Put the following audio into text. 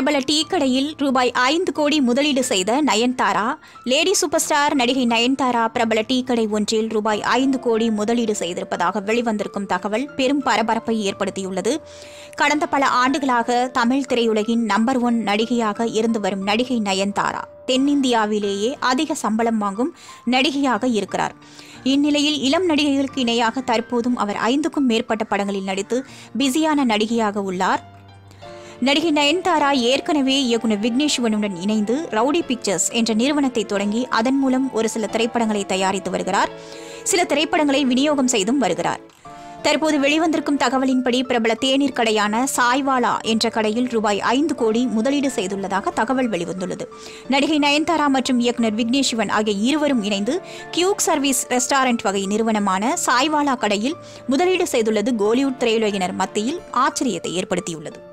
பிரபல டீ கடையில் ரூபாய் ஐந்து கோடி முதலீடு செய்த நயன்தாரா லேடி சூப்பர் ஸ்டார் நடிகை நயன்தாரா பிரபல டீ கடை ஒன்றில் ரூபாய் ஐந்து கோடி முதலீடு செய்திருப்பதாக வெளிவந்திருக்கும் தகவல் பெரும் பரபரப்பை ஏற்படுத்தியுள்ளது கடந்த பல ஆண்டுகளாக தமிழ் திரையுலகின் நம்பர் ஒன் நடிகையாக இருந்து வரும் நடிகை நயன்தாரா தென்னிந்தியாவிலேயே அதிக சம்பளம் வாங்கும் நடிகையாக இருக்கிறார் இந்நிலையில் இளம் நடிகைகளுக்கு இணையாக தற்போதும் அவர் ஐந்துக்கும் மேற்பட்ட படங்களில் நடித்து பிஸியான நடிகையாக உள்ளார் நடிகை நயன்தாரா ஏற்கனவே இயக்குனர் விக்னேஸ்வனுடன் இணைந்து ரவுடி பிக்சர்ஸ் என்ற நிறுவனத்தை தொடங்கி அதன் மூலம் ஒரு சில திரைப்படங்களை தயாரித்து வருகிறார் சில திரைப்படங்களை விநியோகம் செய்தும் வருகிறார் தற்போது வெளிவந்திருக்கும் தகவலின்படி பிரபல தேநீர் கடையான சாய்வாலா என்ற கடையில் ரூபாய் ஐந்து கோடி முதலீடு செய்துள்ளதாக தகவல் வெளிவந்துள்ளது நடிகை நயன்தாரா மற்றும் இயக்குனர் விக்னேஷ்வன் ஆகிய இருவரும் இணைந்து கியூக் சர்வீஸ் ரெஸ்டாரண்ட் வகை நிறுவனமான சாய்வாலா கடையில் முதலீடு செய்துள்ளது கோலிவுட் திரையுலகினர் மத்தியில் ஆச்சரியத்தை ஏற்படுத்தியுள்ளது